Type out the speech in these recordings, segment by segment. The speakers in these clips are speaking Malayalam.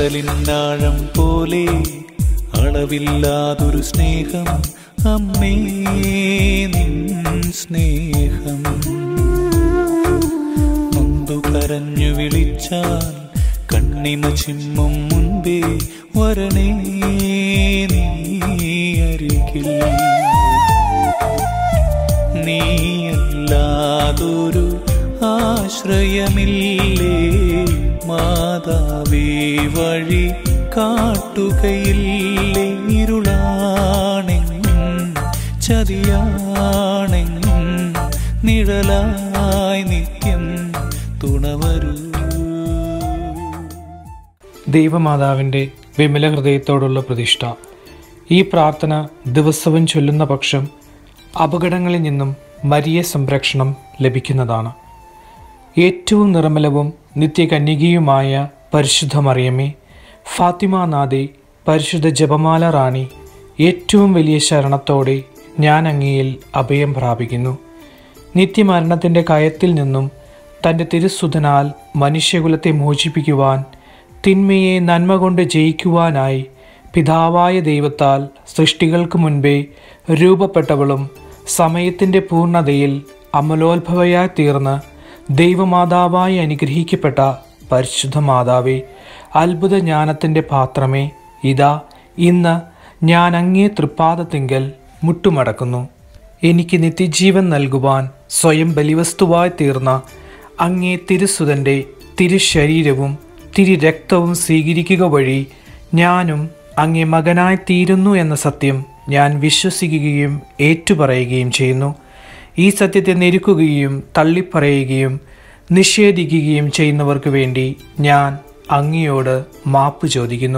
കടലിനാഴം പോലെ അളവില്ലാതൊരു സ്നേഹം അമ്മേ നിൻ സ്നേഹം നൊന്തു കരഞ്ഞു വിളിച്ചാൽ കണ്ണിമ ചിമ്മും മുൻപേ വരണേ നീ അരികിൽ നീയല്ലാതൊരു ആശ്രയമില്ലേ മാതാവേ വഴി കാട്ടുകയില്ലേ ഇരുളാണെങ്ങും ചതിയാണെങ്ങും നിഴലായി നിത്യം തുണവരൂ ദൈവമാതാവിൻ്റെ വിമല ഹൃദയത്തോടുള്ള പ്രതിഷ്ഠ ഈ പ്രാർത്ഥന ദിവസവും ചൊല്ലുന്ന പക്ഷം അപകടങ്ങളിൽ നിന്നും മരിയ സംരക്ഷണം ലഭിക്കുന്നതാണ് ഏറ്റവും നിർമ്മലവും നിത്യകന്യകയുമായ പരിശുദ്ധ മറിയമ്മേ ഫാത്തിമാനാഥെ പരിശുദ്ധ ജപമാല റാണി ഏറ്റവും വലിയ ശരണത്തോടെ ഞാൻ അങ്ങയിൽ അഭയം പ്രാപിക്കുന്നു നിത്യമരണത്തിൻ്റെ കയത്തിൽ നിന്നും തൻ്റെ തിരുസുതനാൽ മനുഷ്യകുലത്തെ മോചിപ്പിക്കുവാൻ തിന്മയെ നന്മ കൊണ്ട് ജയിക്കുവാനായി പിതാവായ ദൈവത്താൽ സൃഷ്ടികൾക്ക് മുൻപേ രൂപപ്പെട്ടവളും സമയത്തിൻ്റെ പൂർണ്ണതയിൽ അമലോത്ഭവയായി തീർന്ന് ദൈവമാതാവായി അനുഗ്രഹിക്കപ്പെട്ട പരിശുദ്ധ മാതാവേ അത്ഭുത ജ്ഞാനത്തിൻ്റെ പാത്രമേ ഇതാ ഇന്ന് ഞാൻ അങ്ങേ തൃപ്പാദത്തിങ്കൽ മുട്ടുമടക്കുന്നു എനിക്ക് നിത്യജീവൻ നൽകുവാൻ സ്വയം ബലിവസ്തുവായി തീർന്ന അങ്ങേ തിരുസുതൻ്റെ തിരുശരീരവും തിരുരക്തവും സ്വീകരിക്കുക വഴി ഞാനും അങ്ങേ മകനായി തീരുന്നു എന്ന സത്യം ഞാൻ വിശ്വസിക്കുകയും ഏറ്റുപറയുകയും ചെയ്യുന്നു ഈ സത്യത്തെ നിരുക്കുകയും തള്ളിപ്പറയുകയും നിഷേധിക്കുകയും ചെയ്യുന്നവർക്ക് വേണ്ടി ഞാൻ അങ്ങയോട് മാപ്പ് ചോദിക്കുന്നു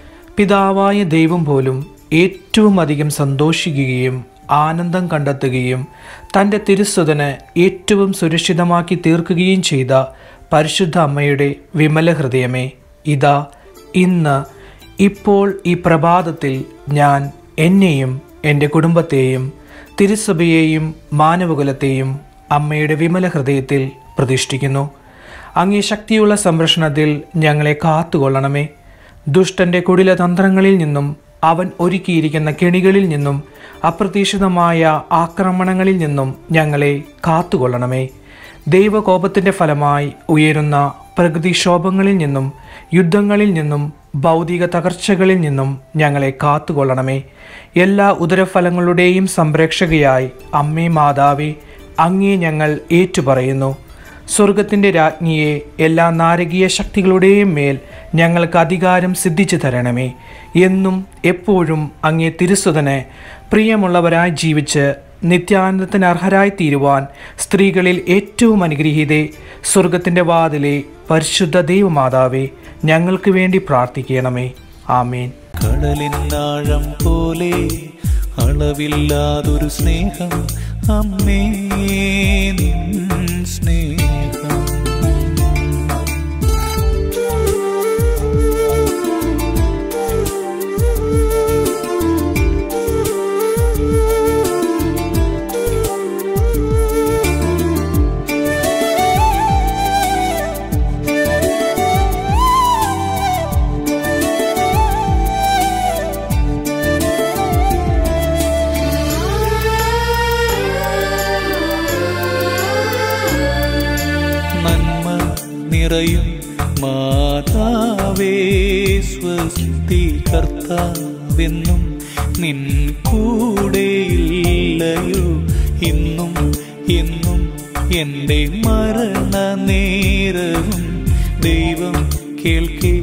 പിതാവായ ദൈവം പോലും ഏറ്റവും അധികം സന്തോഷിക്കുകയും ആനന്ദം കണ്ടെത്തുകയും തൻ്റെ തിരുസ്വതന് ഏറ്റവും സുരക്ഷിതമാക്കി തീർക്കുകയും ചെയ്ത പരിശുദ്ധ അമ്മയുടെ വിമല ഹൃദയമേ ഇതാ ഇന്ന് ഇപ്പോൾ ഈ പ്രഭാതത്തിൽ ഞാൻ എന്നെയും എൻ്റെ കുടുംബത്തെയും തിരുസഭയെയും മാനവകുലത്തെയും അമ്മയുടെ വിമല ഹൃദയത്തിൽ പ്രതിഷ്ഠിക്കുന്നു അങ്ങേ ശക്തിയുള്ള സംരക്ഷണത്തിൽ ഞങ്ങളെ കാത്തുകൊള്ളണമേ ദുഷ്ടന്റെ കുടില തന്ത്രങ്ങളിൽ നിന്നും അവൻ ഒരുക്കിയിരിക്കുന്ന കെണികളിൽ നിന്നും അപ്രതീക്ഷിതമായ ആക്രമണങ്ങളിൽ നിന്നും ഞങ്ങളെ കാത്തുകൊള്ളണമേ ദൈവകോപത്തിന്റെ ഫലമായി ഉയരുന്ന പ്രകൃതിക്ഷോഭങ്ങളിൽ നിന്നും യുദ്ധങ്ങളിൽ നിന്നും ഭൗതിക തകർച്ചകളിൽ നിന്നും ഞങ്ങളെ കാത്തുകൊള്ളണമേ എല്ലാ ഉദരഫലങ്ങളുടെയും സംരക്ഷകയായി അമ്മേ മാതാവേ അങ്ങേ ഞങ്ങൾ ഏറ്റുപറയുന്നു സ്വർഗത്തിൻ്റെ രാജ്ഞിയെ എല്ലാ നാരകീയ ശക്തികളുടെയും മേൽ ഞങ്ങൾക്ക് അധികാരം സിദ്ധിച്ചു തരണമേ എന്നും എപ്പോഴും അങ്ങേ തിരുസുതന് പ്രിയമുള്ളവരായി ജീവിച്ച് നിത്യാനന്ദത്തിന് അർഹരായി തീരുവാൻ സ്ത്രീകളിൽ ഏറ്റവും അനുഗ്രഹീതേ സ്വർഗത്തിൻ്റെ വാതിലെ പരിശുദ്ധ ദൈവമാതാവേ ഞങ്ങൾക്ക് വേണ്ടി പ്രാർത്ഥിക്കണമേ ആമേൻ കടലിനാഴം പോലെ അളവില്ലാതൊരു സ്നേഹം അമ്മേ നിൻ സ്നേഹം നന്മ നിറയും മാതാവേ സ്വസ്തി കർത്താവെന്നും നിൻ കൂടെയില്ലയോ ഇന്നും എന്നും എൻ്റെ മരണ നേരവും ദൈവം കേൾക്കേ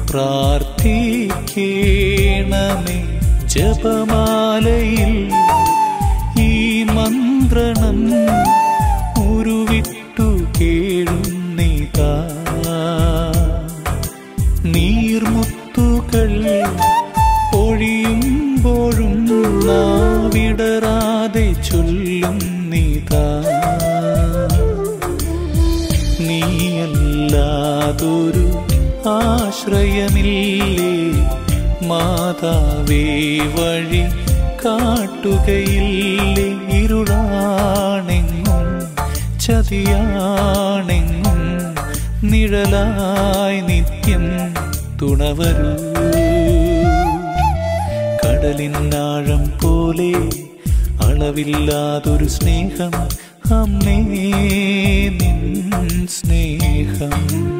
പ്രാർത്ഥിക്കേണമേ ജപമാലയിൽ ഈ മന്ത്രണം ഉരുവിട്ടു കേഴുന്നീതാ നീർമുത്തുകൾ ഒഴിയുമ്പോഴും നാവിടരാതെ ചൊല്ലും നീതാ നീയല്ലാതൊരു ആശ്രയമില്ലേ മാതാവേ വഴി കാട്ടുകയില്ലേ ഇരുളാണെങ്ങും ചതിയാണെങ്ങും നിഴലായി നിത്യം തുണവരൂ കടലിനാഴം പോലെ അളവില്ലാതൊരു സ്നേഹം അമ്മേ നിൻ സ്നേഹം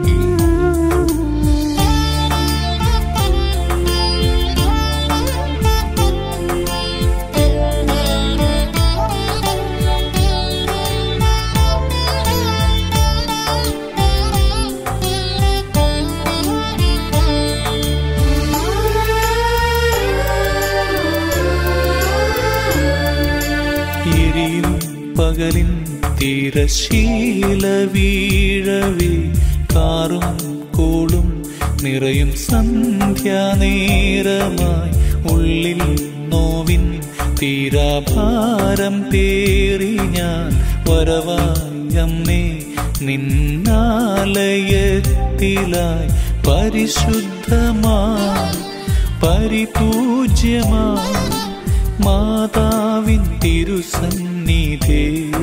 എരിയും പകലിൻ തിരശീല വീഴവേ കാറും കോളും നിറയും സന്ധ്യാനേരമായി ഉള്ളിൽ നോവിൻ തീരാഭാരം പേറി ഞാൻ വരവായി അമ്മേ നിന്നാലയത്തിലായി പരിശുദ്ധമായി പരിപൂജ്യമായി മാതാവിൻ തിരുസന്നിധേ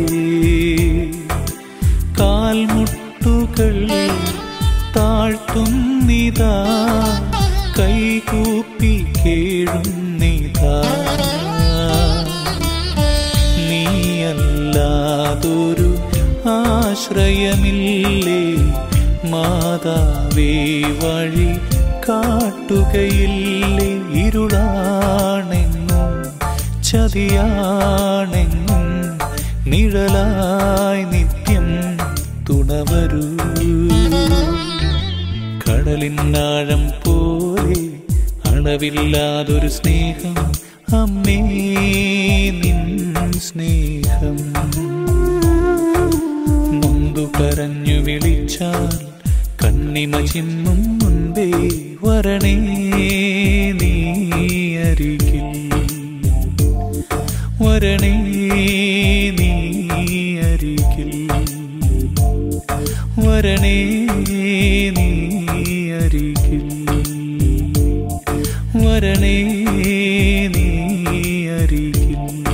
കാൽമുട്ടുകൾ താഴ്ത്തുന്നിതാ കൈകൂപ്പി കേഴുന്നിതാ നീയല്ലാതൊരു ആശ്രയമില്ലേ മാതാവേ വഴി കാട്ടുകയില്ലേ ഇരുളാണെങ്ങും ചതിയാണെങ്ങും നിഴലായി നിത്യം തുണവരൂ കടലിനാഴം പോലെ അളവില്ലാതൊരു സ്നേഹം അമ്മേ നിൻ സ്നേഹം നൊന്തു കരഞ്ഞു വിളിച്ചാൽ കണ്ണിമ ചിമ്മും മുൻപേ വരണേ നീ അരികിൽ വരണേ നീ അരികിൽ വരണേ നീ അരികിൽ വരണേ നീ അരികിൽ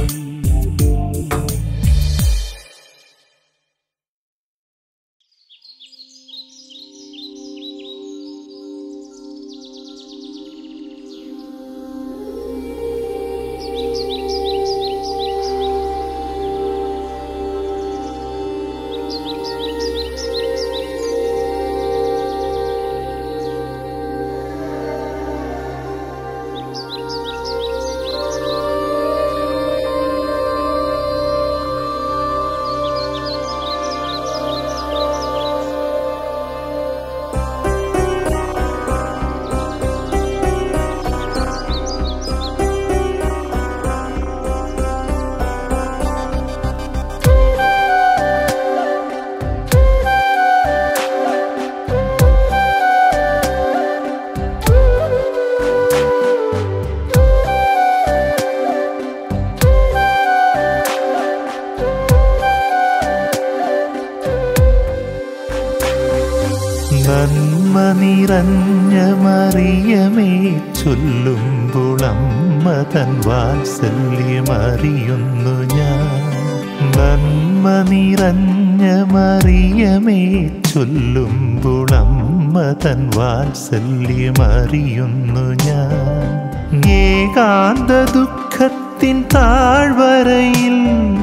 നന്മ നിറഞ്ഞ മറിയമേ ചൊല്ലുമ്പോൾ അമ്മ തൻ വാത്സല്യമറിയുന്നു ഞാൻ നന്മ നിറഞ്ഞ മറിയമേ ചൊല്ലുമ്പോൾ അമ്മ തൻ വാത്സല്യമറിയുന്നു ഞാൻ ഏകാന്ത ദുഃഖത്തിൻ താഴ്വരയിൽ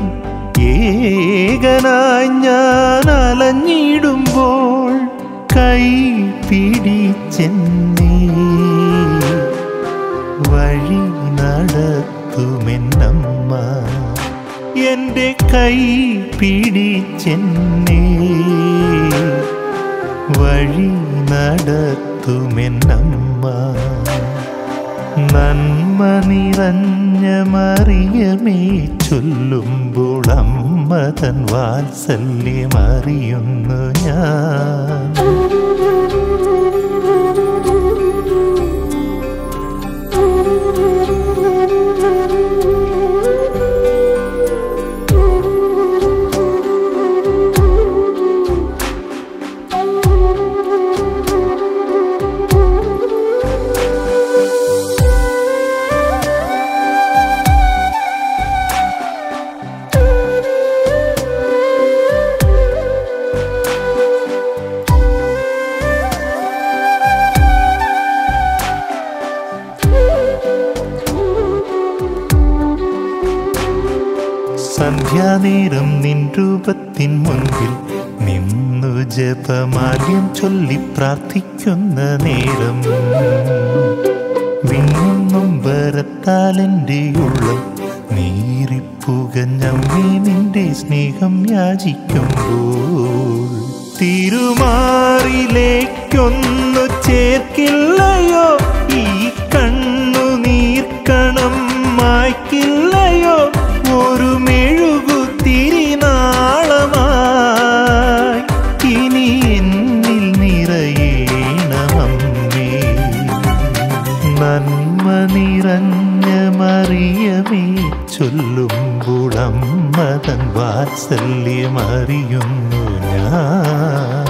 ഏകനായി ഞാൻ അലഞ്ഞിടുമ്പോൾ കൈ പിടിച്ചെന്നേ വഴി നടത്തുമെന്നമ്മ എൻ്റെ കൈ പിടിച്ചെന്നേ വഴി നടത്തുമെന്നമ്മ നന്മ നിറഞ്ഞ മറിയമേ ചൊല്ലുമ്പോൾ അമ്മ തൻ വാത്സല്യമറിയുന്നു ഞാൻ നേരം നിൻ രൂപത്തിൻ മുൻപിൽ നിന്നു ജപമാല്യം ചൊല്ലി പ്രാർത്ഥിക്കുന്ന നേരം വിങ്ങും വരത്താലെൻ്റെ ഉള്ളം നീറിപ്പുകഞ്ഞമ്മേ നിന്റെ സ്നേഹം യാചിക്കുമ്പോൾ തിരുമാറിലേക്കൊന്നു ചേർക്കില്ലയോ ഈ കണ്ണു നീർക്കണം മായ്ക്കില്ലയോ ഒരു മെഴുകുത്തിരി നാളമായി ഇനി എന്നിൽ നിറയണമമ്മേ നന്മ നിറഞ്ഞ മറിയമേ ചൊല്ലുമ്പോൾ അമ്മതൻ വാത്സല്യമറിയുന്നു ഞാൻ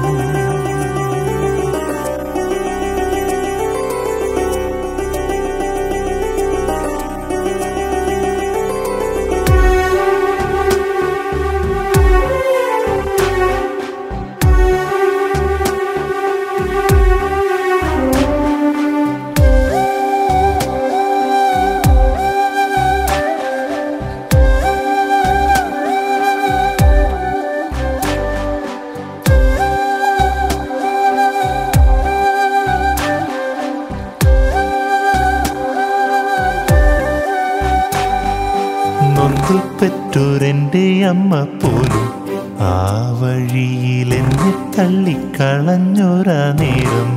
നൊന്തു പെറ്റൊരെൻ്റെ അമ്മ പോലും ആ വഴിയിൽ എന്നെ തള്ളിക്കളഞ്ഞൊരാ നേരം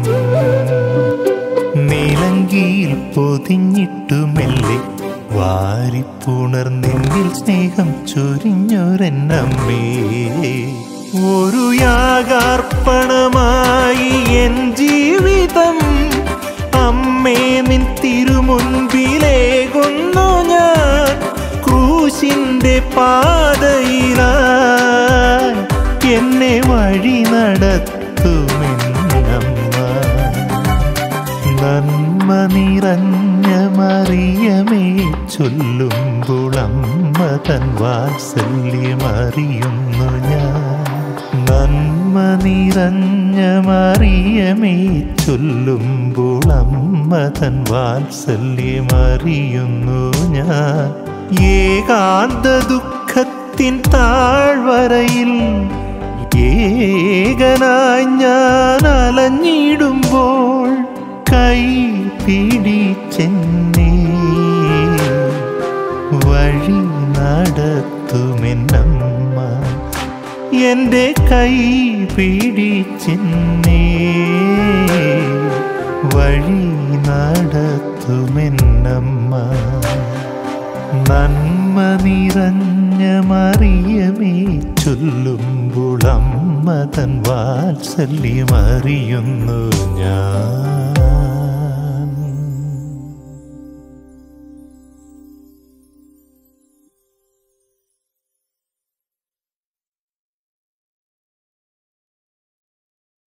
നീലങ്കിയിൽ പൊതിഞ്ഞിട്ടു മെല്ലെ വാരിപ്പുണർന്നെന്നിൽ സ്നേഹം ചൊരിഞ്ഞൊരെന്നമ്മേ ഒരു യാഗാർപ്പണമായി എൻ ജീവിതം അമ്മേ നിൻ തിരുമുൻപിലേകുന്നു ഞാൻ ക്രൂശിന്റെ പാതയിലായി എന്നെ വഴി നടത്തുമെന്നമ്മ നന്മ നിറഞ്ഞ മറിയമേ ചൊല്ലുമ്പോൾ അമ്മ തൻ വാത്സല്യമറിയുന്നു ഞാൻ നന്മ നിറഞ്ഞ മറിയമേ ചൊല്ലുമ്പോൾ അമ്മ തൻ വാത്സല്യമറിയുന്നു ഞാൻ ഏകാന്ത ദുഃഖത്തിൻ താഴ്വരയിൽ ഏകനായി ഞാൻ അലഞ്ഞിടുമ്പോൾ കൈ പിടിച്ചെന്നേ വഴി നടത്തുമെന്നമ്മ എൻ്റെ കൈ പിടിച്ചെന്നേ വഴി നടത്തുമെന്നമ്മ നന്മ നിറഞ്ഞ മറിയമേ ചൊല്ലുമ്പോൾ അമ്മ തൻ വാത്സല്യമറിയുന്നു ഞാൻ